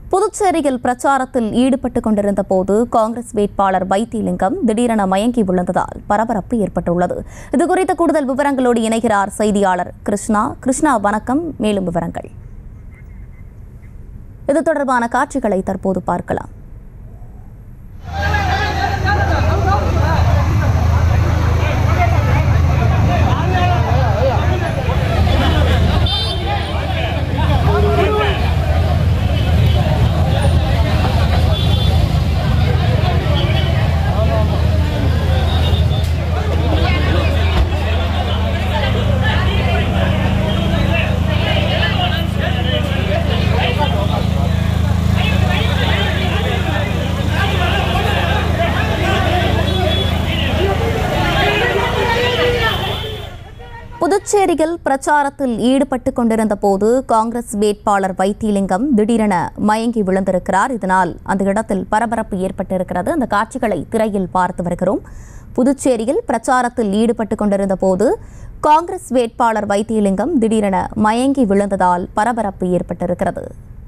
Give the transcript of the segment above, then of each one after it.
புதுச்சேரியில் பிரச்சாரத்தில் ஈடுபட்டுக் கொண்டிருந்த போது காங்கிரஸ் வேட்பாளர் வைத்திலிங்கம் திடீரென மயங்கி விழுந்ததால் பரபரப்பு ஏற்பட்டுள்ளது இதுகுறித்த கூடுதல் விவரங்களோடு இணைகிறார் செய்தியாளர் கிருஷ்ணா கிருஷ்ணா வணக்கம் மேலும் விவரங்கள் இது தொடர்பான காட்சிகளை தற்போது பார்க்கலாம் புதுச்சேரியில் பிரச்சாரத்தில் ஈடுபட்டுக் கொண்டிருந்த போது காங்கிரஸ் வேட்பாளர் வைத்திலிங்கம் திடீரென மயங்கி விழுந்திருக்கிறார் இதனால் அந்த இடத்தில் பரபரப்பு ஏற்பட்டிருக்கிறது அந்த காட்சிகளை திரையில் பார்த்து வருகிறோம் புதுச்சேரியில் பிரச்சாரத்தில் ஈடுபட்டுக் கொண்டிருந்த போது காங்கிரஸ் வேட்பாளர் வைத்திலிங்கம் திடீரென மயங்கி விழுந்ததால் பரபரப்பு ஏற்பட்டிருக்கிறது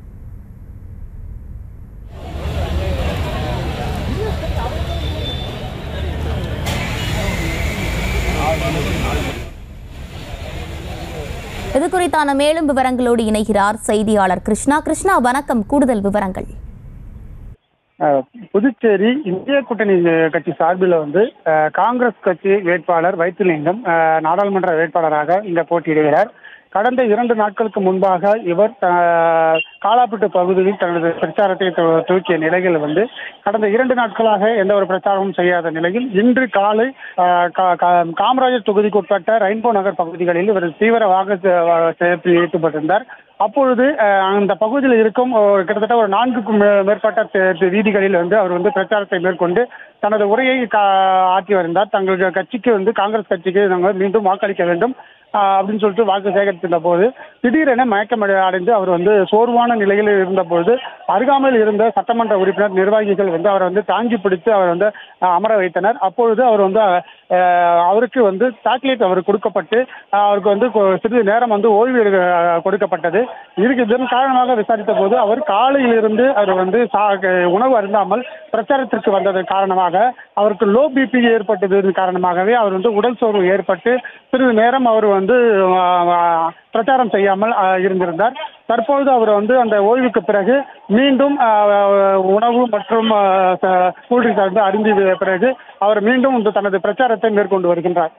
இது குறித்தான மேலும் விவரங்களோடு இணைகிறார் செய்தியாளர் கிருஷ்ணா கிருஷ்ணா வணக்கம் கூடுதல் விவரங்கள் அஹ் புதுச்சேரி இந்திய கூட்டணி கட்சி சார்பில் வந்து அஹ், காங்கிரஸ் கட்சி வேட்பாளர் வைத்திலிங்கம் அஹ், நாடாளுமன்ற வேட்பாளராக இங்க போட்டியிடுகிறார் கடந்த இரண்டு நாட்களுக்கு முன்பாக இவர் அஹ், காலாப்பட்டு பகுதியில் தனது பிரச்சாரத்தை து- துவக்கிய நிலையில் வந்து கடந்த இரண்டு நாட்களாக எந்த ஒரு பிரச்சாரமும் செய்யாத நிலையில் இன்று காலை அஹ், கா- கா- காமராஜர் தொகுதிக்கு உட்பட்ட ரெயின்போ நகர் பகுதிகளில் இவர் தீவிர வாக்கு சேகரிப்பில் ஈடுபட்டிருந்தார் அப்பொழுது அஹ், அந்த பகுதியில் இருக்கும் ஒரு கிட்டத்தட்ட ஒரு நான்குக்கும் மே- மேற்பட்ட தெ- தெ- வீதிகளில் வந்து அவர் வந்து பிரச்சாரத்தை மேற்கொண்டு தனது உரையை கா- ஆற்றி வருந்தார் தங்கள் கட்சிக்கு வந்து காங்கிரஸ் கட்சிக்கு நாங்கள் மீண்டும் வாக்களிக்க வேண்டும் ஆஹ் அப்படின்னு சொல்லிட்டு வாக்கு சேகரித்திருந்த போது திடீரென மயக்கம் அடை- அடைந்து அவர் வந்து சோர்வான நிலையில் இருந்தபோது அருகாமையில் இருந்த சட்டமன்ற உறுப்பினர் நிர்வாகிகள் வந்து அவரை வந்து தாங்கி பிடித்து அவர் வந்து ஆஹ் அமர வைத்தனர் அப்பொழுது அவர் வந்து ஆஹ் அவருக்கு வந்து சாக்லேட் அவர் கொடுக்கப்பட்டு ஆஹ் அவருக்கு வந்து கொ- சிறிது நேரம் வந்து ஓய்வு எடுக்க கொடுக்கப்பட்டது இதுக்கு இதன் காரணமாக விசாரித்த போது அவர் காலையிலிருந்து அவர் வந்து சா- உணவு அருந்தாமல் பிரச்சாரத்திற்கு வந்ததன் காரணமாக அவருக்கு லோ பிபி ஏற்பட்டதன் காரணமாகவே அவர் வந்து உடல் சோர்வு ஏற்பட்டு சிறிது நேரம் அவர் வந்து ஆஹ், ஆஹ், பிரச்சாரம் செய்யாமல் ஆஹ், இருந்திருந்தார் தற்பொழுது அவர் வந்து அந்த ஓய்வுக்கு பிறகு மீண்டும் ஆஹ், உணவு மற்றும் கூல்ட்ரிங்க்ஸ் வந்து அருந்திய பிறகு அவர் மீண்டும் இந்த தனது பிரச்சாரத்தை மேற்கொண்டு வருகின்றார்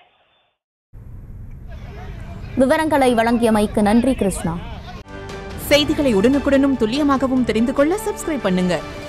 விவரங்களை வழங்கியமைக்கு நன்றி கிருஷ்ணா செய்திகளை உடனுக்குடனும் துல்லியமாகவும் தெரிந்து கொள்ள சப்ஸ்கிரைப் பண்ணுங்க